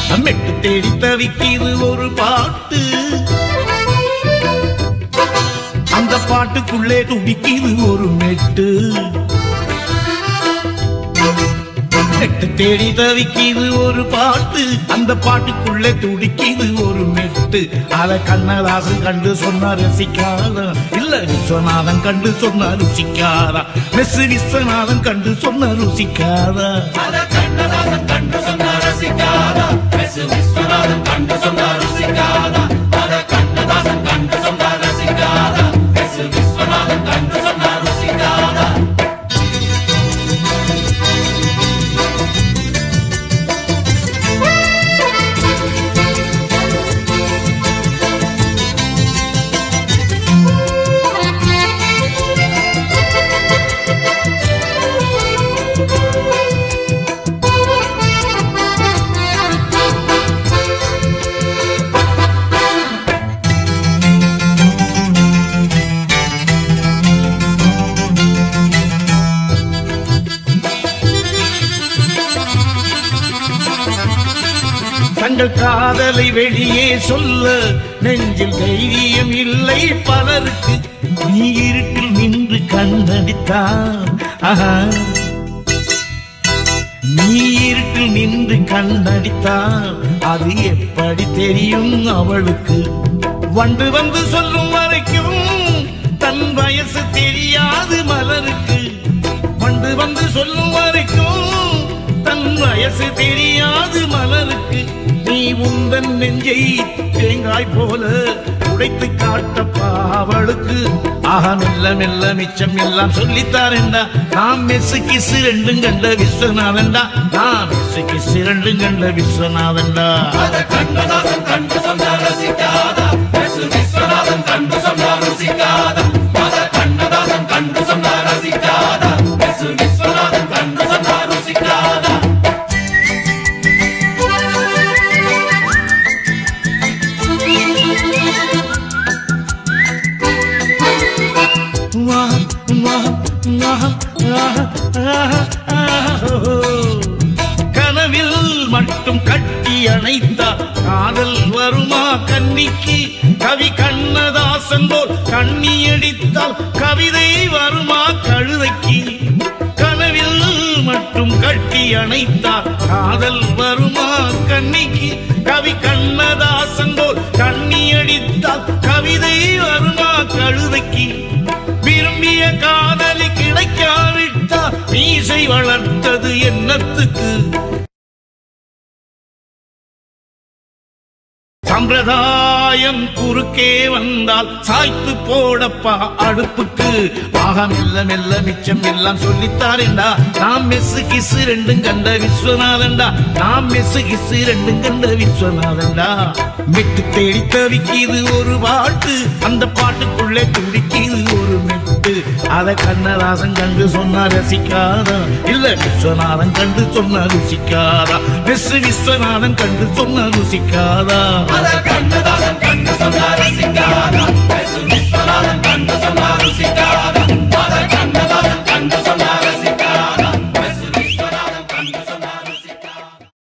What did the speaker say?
மெட்டு தேடி தவிக்கிது ஒரு பாட்டு அந்த பாட்டுக்குள்ளே துடிக்கிது ஒரு மெட்டு மெட்டு தேடி தவிக்கிது ஒரு பாட்டு அந்த பாட்டுக்குள்ளே துடிக்கிது ஒரு மெட்டு அத கண்ணதாசன் கண்டு சொன்னா ரசிக்காதா இல்ல விஸ்வநாதன் கண்டு சொன்னா ருசிக்காதா மெஸ் விஸ்வநாதன் கண்டு சொன்னா ருசிக்காதா அத கண்ணதாசன் கண்டு சொன்ன ரசிக்காதா மெஸ் விஸ்வநாதன் கண்டு சொன்ன ருசிக்காதா அத கண்ணதாசன் கண்டு சொன்ன ரசிக்காதா மெஸ் விஸ்வநாதன் கண்டு சொன்ன ருசிக்காதா தங்கள் காதலை வெளியே சொல்ல நெஞ்சில் தைரியம் இல்லை பலருக்கு நீ இருட்டில் நின்று கண்ணடித்தான் ஆஹா நீ இருட்டில் நின்று கண்ணடித்தால் அது எப்படி தெரியும் அவளுக்கு வண்டு வந்து சொல்லும் வரைக்கும் தன் வயசு தெரியாது மலருக்கு வண்டு வந்து சொல்லும் வரைக்கும் தன் வயசு தெரியாது மலருக்கு நீ உந்தன் நெஞ்சை தேங்காய் போல உடைத்து காட்டப்பா அவளுக்கு ஆஹா மெல்ல மெல்ல மிச்சம் எல்லாம் சொல்லித்தாரேண்டா நாம் மெஸ்ஸு கிசு ரெண்டும் கண்ட விஸ்வநாதன்டா நாம் மெஸ்ஸு கிசு ரெண்டும் கண்ட விஸ்வநாதன்டா அத கண்ணதாசன் கண்டு சொன்ன ரசிக்காதா மெஸ் விஸ்வநாதன் கண்டு சொன்ன ருசிக்காதா அத கண்ணதாசன் கண்டு சொன்ன ரசிக்காதா மெஸ் விஸ்வநாதன் கண்டு சொன்ன ருசிக்காதா வா, வா, வா, ஆ, ஆ, ஆ, ஓ. கனவில் மட்டும் கட்டி அணைத்தார் காதல் வருமா கன்னிக்கு கவி கண்ணதாசன் போல் கண்ணி அடித்தால் கவிதை வருமா கழுதைக்கு கனவில் மட்டும் கட்டி அணைத்தார் காதல் வருமா கன்னிக்கு கவி கண்ணதாசன் போல் கண்ணி அடித்தால் கவிதை வருமா கழுதைக்கு விரும்பிய காதலி கிடைக்காவிட்டா மீசை வளர்த்தது என்னத்துக்கு சம்பிரதாயம் குறுக்கே வந்தால் சாய்த்து போடப்பா அடுப்புக்கு ஆக மெல்ல மெல்ல மிச்சம் எல்லாம் சொல்லித்தாரேண்டா நாம் மெஸ்ஸு கிசு ரெண்டும் கண்ட விஸ்வநாதன்டா நாம் மெஸ்ஸு கிசு ரெண்டும் கண்ட விஸ்வநாதன்டா மெட்டு தேடி தவிக்கிது ஒரு பாட்டு அந்த பாட்டுக்குள்ளே துடிக்கிது ஒரு மெட்டு அத கண்ணதாசன் கண்டு சொன்னா ரசிக்காதா இல்ல விஸ்வநாதன் கண்டு சொன்னா ருசிக்காதா மெஸ் விஸ்வநாதன் கண்டு சொன்னா ருசிக்காதா அத கண்ணதாசன் கண்டு சொன்ன ரசிக்காதா மெஸ் விஸ்வநாதன்